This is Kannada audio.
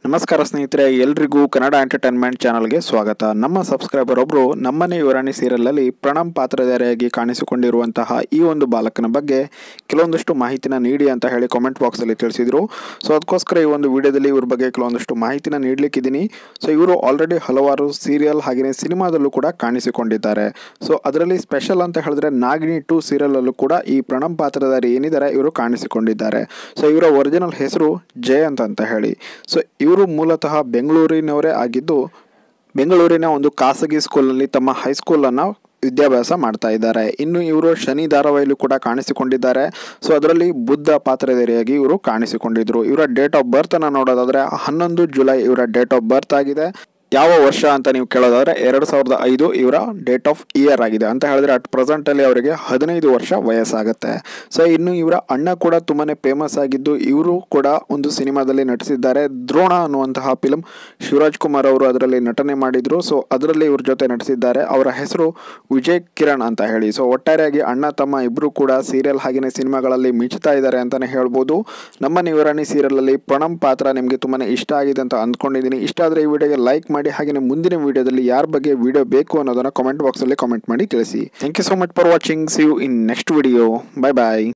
ನಮಸ್ಕಾರ ಸ್ನೇಹಿತರೆ ಎಲ್ರಿಗೂ ಕನ್ನಡ ಎಂಟರ್ಟೈನ್ಮೆಂಟ್ ಚಾನಲ್ಗೆ ಸ್ವಾಗತ ನಮ್ಮ ಸಬ್ಸ್ಕ್ರೈಬರ್ ಒಬ್ಬರು ನಮ್ಮನೆ ಯುವರಾಣಿ ಸೀರಿಯಲಲ್ಲಿ ಪ್ರಣಮ್ ಪಾತ್ರಧಾರಿಯಾಗಿ ಕಾಣಿಸಿಕೊಂಡಿರುವಂತಹ ಈ ಒಂದು ಬಾಲಕನ ಬಗ್ಗೆ ಕೆಲವೊಂದಷ್ಟು ಮಾಹಿತಿನ ನೀಡಿ ಅಂತ ಹೇಳಿ ಕಾಮೆಂಟ್ ಬಾಕ್ಸಲ್ಲಿ ತಿಳಿಸಿದರು ಸೊ ಅದಕ್ಕೋಸ್ಕರ ಈ ಒಂದು ವಿಡಿಯೋದಲ್ಲಿ ಇವ್ರ ಬಗ್ಗೆ ಕೆಲವೊಂದಷ್ಟು ಮಾಹಿತಿನ ನೀಡಲಿಕ್ಕಿದ್ದೀನಿ ಸೊ ಇವರು ಆಲ್ರೆಡಿ ಹಲವಾರು ಸೀರಿಯಲ್ ಹಾಗೆಯೇ ಸಿನಿಮಾದಲ್ಲೂ ಕೂಡ ಕಾಣಿಸಿಕೊಂಡಿದ್ದಾರೆ ಸೊ ಅದರಲ್ಲಿ ಸ್ಪೆಷಲ್ ಅಂತ ಹೇಳಿದ್ರೆ ನಾಗಿನಿ ಟು ಸೀರಿಯಲಲ್ಲೂ ಕೂಡ ಈ ಪ್ರಣಮ್ ಪಾತ್ರಧಾರಿ ಏನಿದ್ದಾರೆ ಇವರು ಕಾಣಿಸಿಕೊಂಡಿದ್ದಾರೆ ಸೊ ಇವರ ಒರಿಜಿನಲ್ ಹೆಸರು ಜಯಂತ್ ಅಂತ ಹೇಳಿ ಸೊ ಇವರು ಮೂಲತಃ ಬೆಂಗಳೂರಿನವರೇ ಆಗಿದ್ದು ಬೆಂಗಳೂರಿನ ಒಂದು ಖಾಸಗಿ ಸ್ಕೂಲ್ನಲ್ಲಿ ತಮ್ಮ ಹೈಸ್ಕೂಲನ್ನು ವಿದ್ಯಾಭ್ಯಾಸ ಮಾಡ್ತಾ ಇದ್ದಾರೆ ಇನ್ನು ಇವರು ಶನಿ ಧಾರಾವಾಹಿಯಲ್ಲೂ ಕೂಡ ಕಾಣಿಸಿಕೊಂಡಿದ್ದಾರೆ ಸೊ ಅದರಲ್ಲಿ ಬುದ್ಧ ಪಾತ್ರಧಾರಿಯಾಗಿ ಇವರು ಕಾಣಿಸಿಕೊಂಡಿದ್ರು ಇವರ ಡೇಟ್ ಆಫ್ ಬರ್ತ್ ಅನ್ನ ನೋಡೋದಾದ್ರೆ ಹನ್ನೊಂದು ಜುಲೈ ಇವರ ಡೇಟ್ ಆಫ್ ಬರ್ತ್ ಆಗಿದೆ ಯಾವ ವರ್ಷ ಅಂತ ನೀವು ಕೇಳೋದಾದ್ರೆ ಎರಡು ಸಾವಿರದ ಐದು ಇವರ ಡೇಟ್ ಆಫ್ ಇಯರ್ ಆಗಿದೆ ಅಂತ ಹೇಳಿದ್ರೆ ಅಟ್ ಪ್ರೆಸೆಂಟಲ್ಲಿ ಅವರಿಗೆ ಹದಿನೈದು ವರ್ಷ ವಯಸ್ಸಾಗುತ್ತೆ ಸೊ ಇನ್ನು ಇವರ ಅಣ್ಣ ಕೂಡ ತುಂಬಾನೇ ಫೇಮಸ್ ಆಗಿದ್ದು ಇವರು ಕೂಡ ಒಂದು ಸಿನಿಮಾದಲ್ಲಿ ನಟಿಸಿದ್ದಾರೆ ದ್ರೋಣ ಅನ್ನುವಂತಹ ಫಿಲ್ಮ್ ಶಿವರಾಜ್ ಕುಮಾರ್ ಅವರು ಅದರಲ್ಲಿ ನಟನೆ ಮಾಡಿದ್ರು ಸೊ ಅದರಲ್ಲಿ ಇವ್ರ ಜೊತೆ ನಟಿಸಿದ್ದಾರೆ ಅವರ ಹೆಸರು ವಿಜಯ್ ಕಿರಣ್ ಅಂತ ಹೇಳಿ ಸೊ ಒಟ್ಟಾರೆಯಾಗಿ ಅಣ್ಣ ತಮ್ಮ ಇಬ್ಬರು ಕೂಡ ಸೀರಿಯಲ್ ಹಾಗೆಯೇ ಸಿನಿಮಾಗಳಲ್ಲಿ ಮಿಂಚುತ್ತಾ ಇದ್ದಾರೆ ಅಂತಲೇ ಹೇಳ್ಬೋದು ನಮ್ಮ ನಿವರಣಿ ಸೀರಿಯಲಲ್ಲಿ ಪ್ರಣಮ್ ಪಾತ್ರ ನಿಮಗೆ ತುಂಬಾ ಇಷ್ಟ ಆಗಿದೆ ಅಂತ ಅಂದ್ಕೊಂಡಿದ್ದೀನಿ ಇಷ್ಟ ಆದರೆ ಈ ವಿಡಿಯೋಗೆ ಲೈಕ್ ಮಾಡಿ ಹಾಗೆಯೇ ಮುಂದಿನ ವಿಡಿಯೋದಲ್ಲಿ ಯಾರ ಬಗ್ಗೆ ವಿಡಿಯೋ ಬೇಕು ಅನ್ನೋದನ್ನು ಕಾಮೆಂಟ್ ಬಾಕ್ಸಲ್ಲಿ ಕಾಮೆಂಟ್ ಮಾಡಿ ತಿಳಿಸಿ thank you so much for watching see you in next video bye bye